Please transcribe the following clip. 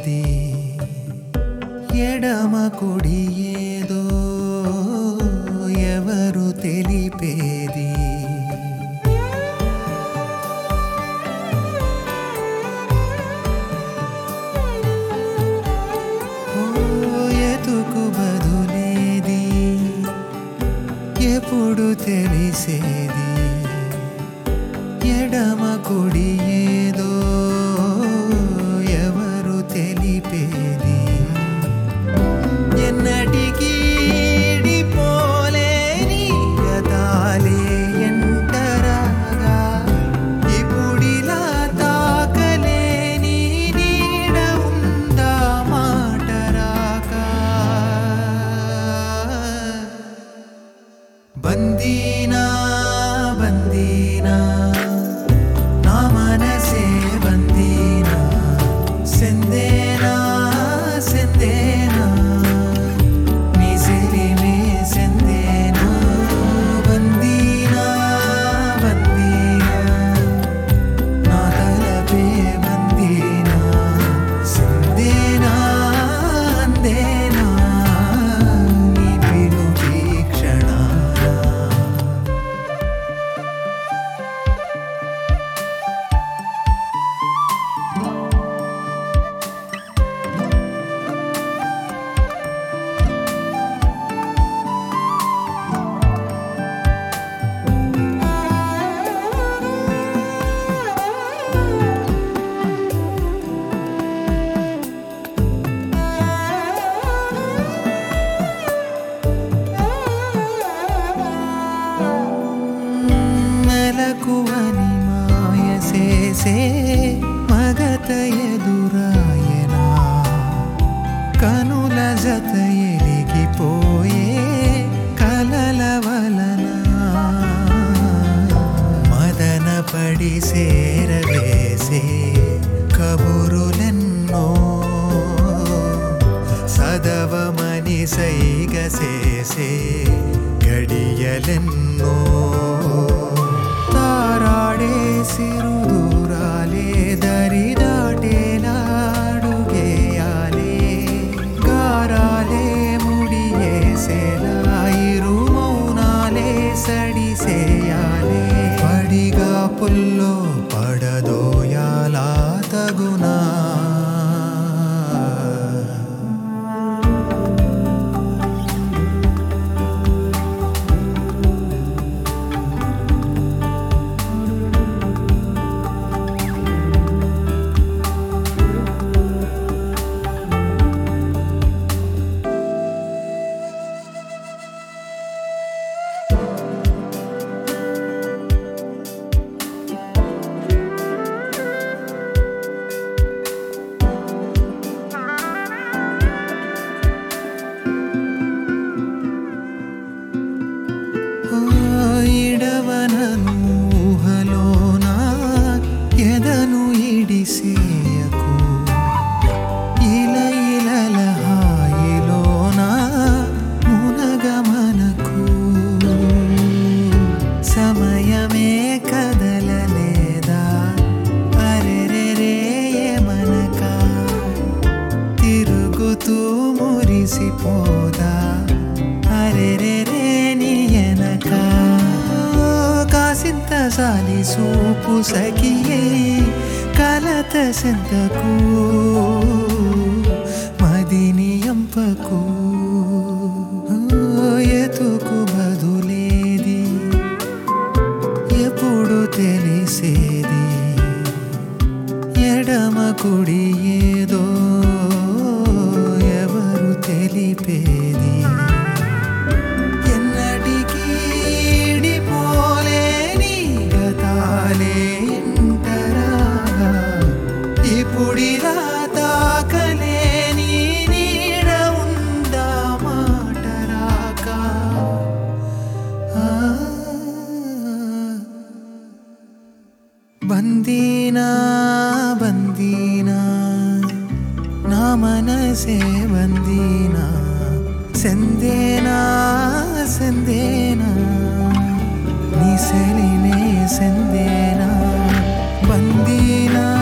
తెలిపేది ఎడమ కుడి ఏదో ఎవరు తెలిపేది ఓ ఎతుకు బదులేది ఎప్పుడు తెలిసేది ఎడమ కుడి ఏదో ఎవరు తెలిపేది ఎన్నటికీ పోలేని గతాలే ఎంటరాగా ఇప్పుడిలా తాకలేని నీడ ఉందా మాటరాగా బందీనా బందీనా నా మనసే బందీనా సెందేనా సెందేనా నీ సిరిమే సెందేనా బందీనా బందీనా నా తలపే బందీనా సెందేనా అందేనా నీ పిలు వీక్షణ మెలకువని మాయ చేసే మగత ఎదురాయనా కనుల జత ఎలిగిపోయే కలల వలన మదన పడి సేరవేసే కబురులెన్నో సదవమని సైగ చేసే గడియలెన్నో తారాడే సిరు దూరాలే దరి దాటేలాడుగేయాలే గారాలే ముడియేసేలా ఇరు మౌనాలే సడిసేయాలే పడిగా పుల్లో పడదోయాలా తగునా ఇడవనను ఊహలోన ఎదను ఇడిసేయకు ఇల ఇలల హాయిలోన మునగమనకు సమయమే కదలలేదా అరెరెరే మనక తిరుగుతూ మురిసిపోదా అరెరెరే నీ ఎనక కాసింత సాలి సూపు సఖియే కలత సెంతకు మదిని ఎంపకు ఎతుకు బదులేది ఎప్పుడు తెలిసేది ఎడమ కుడి ఏదో ఎవరు తెలిపేది ఎన్నటికీ పోలేని గతాలే ఇంటరాగా ఇప్పుడిలా తాకలేని నీడ ఉందా మాటరాకా ఆ బందీనా బందీనా నా మనసే బందీనా సెందేనా సెందేనా నీ సెలిమే సెందేనా బందీనా